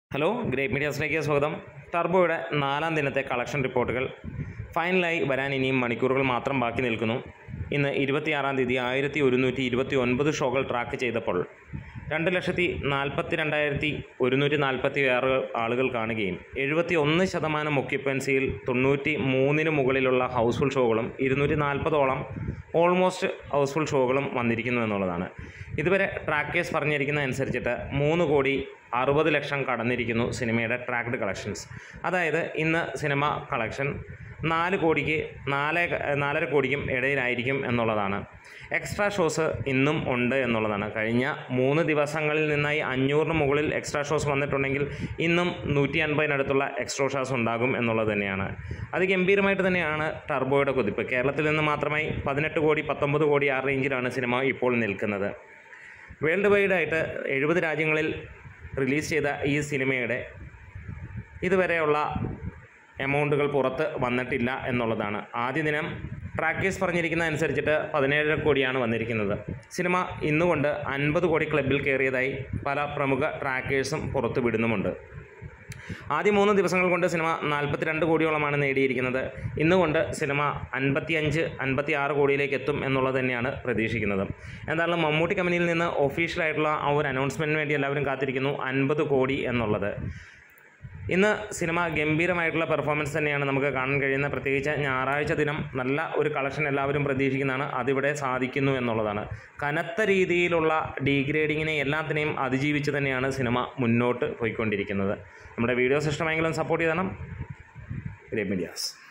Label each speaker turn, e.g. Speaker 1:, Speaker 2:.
Speaker 1: hello great മീഡിയാസിലേക്ക് സ്വാഗതം ടർബോയുടെ നാലാം ദിനത്തെ collection റിപ്പോർട്ടുകൾ ഫൈനലായി വരാൻ ഇനിയും മണിക്കൂറുകൾ മാത്രം ബാക്കി നിൽക്കുന്നു ഇന്ന് ഇരുപത്തിയാറാം തീയതി ആയിരത്തി ഒരുന്നൂറ്റി ഇരുപത്തി ഒൻപത് ഷോകൾ ട്രാക്ക് ചെയ്തപ്പോൾ രണ്ട് ലക്ഷത്തി നാൽപ്പത്തി രണ്ടായിരത്തി ഒരുന്നൂറ്റി നാൽപ്പത്തി ആറ് ആളുകൾ കാണുകയും എഴുപത്തി ഒന്ന് ശതമാനം ഒക്യുപ്പൻസിയിൽ തൊണ്ണൂറ്റി മൂന്നിന് മുകളിലുള്ള ഹൗസ്ഫുൾ ഷോകളും ഇരുന്നൂറ്റി നാൽപ്പതോളം ഓൾമോസ്റ്റ് ഹൗസ്ഫുൾ ഷോകളും വന്നിരിക്കുന്നു എന്നുള്ളതാണ് ഇതുവരെ ട്രാക്കേഴ്സ് പറഞ്ഞിരിക്കുന്ന അനുസരിച്ചിട്ട് മൂന്ന് കോടി അറുപത് ലക്ഷം കടന്നിരിക്കുന്നു സിനിമയുടെ ട്രാക്ഡ് കളക്ഷൻസ് അതായത് ഇന്ന് സിനിമ കളക്ഷൻ നാല് കോടിക്ക് നാല് നാലര കോടിക്കും ഇടയിലായിരിക്കും എന്നുള്ളതാണ് എക്സ്ട്രാ ഷോസ് ഇന്നും ഉണ്ട് എന്നുള്ളതാണ് കഴിഞ്ഞ മൂന്ന് ദിവസങ്ങളിൽ നിന്നായി അഞ്ഞൂറിന് മുകളിൽ എക്സ്ട്രാ ഷോസ് വന്നിട്ടുണ്ടെങ്കിൽ ഇന്നും നൂറ്റി അൻപതിനടുത്തുള്ള എക്സ്ട്രാ ഷോസ് ഉണ്ടാകും എന്നുള്ളത് തന്നെയാണ് അത് ഗംഭീരമായിട്ട് തന്നെയാണ് ടർബോയുടെ കുതിപ്പ് കേരളത്തിൽ നിന്ന് മാത്രമായി പതിനെട്ട് കോടി പത്തൊമ്പത് കോടി ആ റേഞ്ചിലാണ് സിനിമ ഇപ്പോൾ നിൽക്കുന്നത് വേൾഡ് വൈഡായിട്ട് എഴുപത് രാജ്യങ്ങളിൽ റിലീസ് ചെയ്ത ഈ സിനിമയുടെ ഇതുവരെയുള്ള എമൗണ്ടുകൾ പുറത്ത് വന്നിട്ടില്ല എന്നുള്ളതാണ് ആദ്യ ദിനം ട്രാക്കേഴ്സ് പറഞ്ഞിരിക്കുന്ന അനുസരിച്ചിട്ട് പതിനേഴര കോടിയാണ് വന്നിരിക്കുന്നത് സിനിമ ഇന്നുകൊണ്ട് അൻപത് കോടി ക്ലബിൽ കയറിയതായി പല പ്രമുഖ ട്രാക്കേഴ്സും പുറത്തു വിടുന്നുമുണ്ട് ആദ്യ മൂന്ന് ദിവസങ്ങൾ കൊണ്ട് സിനിമ നാൽപ്പത്തിരണ്ട് കോടിയോളമാണ് നേടിയിരിക്കുന്നത് ഇന്നുകൊണ്ട് സിനിമ അൻപത്തിയഞ്ച് അൻപത്തി ആറ് കോടിയിലേക്ക് എത്തും എന്നുള്ളത് തന്നെയാണ് പ്രതീക്ഷിക്കുന്നത് എന്തായാലും മമ്മൂട്ടി കമ്പനിയിൽ നിന്ന് ഒഫീഷ്യലായിട്ടുള്ള ആ ഒരു അനൗൺസ്മെൻറ്റിന് വേണ്ടി എല്ലാവരും കാത്തിരിക്കുന്നു അൻപത് കോടി എന്നുള്ളത് ഇന്ന് സിനിമ ഗംഭീരമായിട്ടുള്ള പെർഫോമൻസ് തന്നെയാണ് നമുക്ക് കാണാൻ കഴിയുന്നത് പ്രത്യേകിച്ച് ഞായറാഴ്ച ദിനം നല്ല ഒരു കളക്ഷൻ എല്ലാവരും പ്രതീക്ഷിക്കുന്നതാണ് അതിവിടെ സാധിക്കുന്നു എന്നുള്ളതാണ് കനത്ത രീതിയിലുള്ള ഡീഗ്രേഡിങ്ങിനെ എല്ലാത്തിനെയും അതിജീവിച്ച് തന്നെയാണ് സിനിമ മുന്നോട്ട് പോയിക്കൊണ്ടിരിക്കുന്നത് നമ്മുടെ വീഡിയോസ് ഇഷ്ടമെങ്കിലും സപ്പോർട്ട് ചെയ്യണം ഗ്രേറ്റ് മീഡിയാസ്